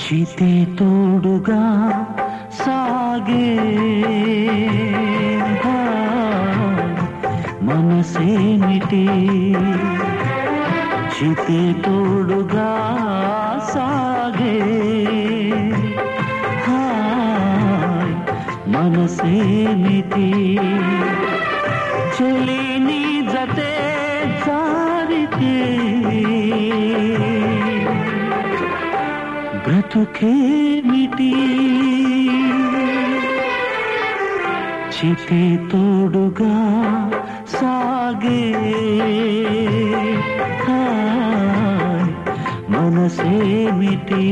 చితే తోడుగా సాగే మనసేమిటి చితే తోడుగా సాగే హాయ్ మనసేమిటి చెలి నీ జతే జారితే బ్రతుకేమిటి చితే తోడుగా సాగే హాయ్ మనసేమిటి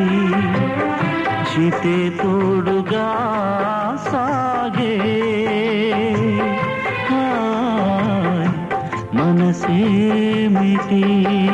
చితే తోడుగా సాగే హాయ్ మనసేమిటి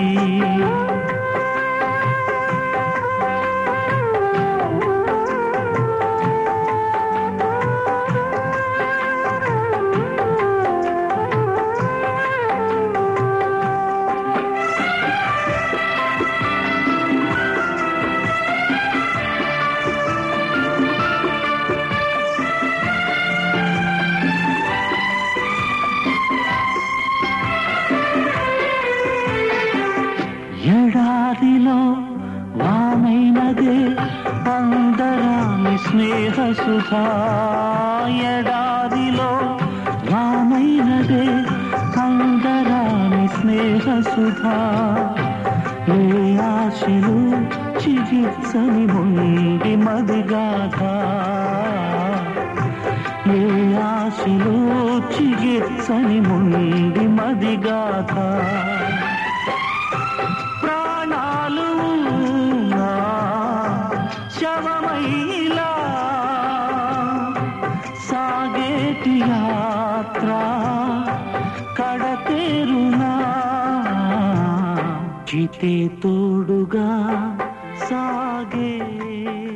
ఎడారిలో వానైనదే అందరాని స్నేహ సుధా ఎడారిలో వానైనదే అందరాని స్నేహ సుధా ఏ ఆశలు చికిత్సని ముండి మదిగాథ ఏ ఆశలు చికిత్సని ముండి మదిగాథ ప్రాణాలు నా శవమైలా సాగేటి యాత్ర కడతేరునా చితే తోడుగా సాగే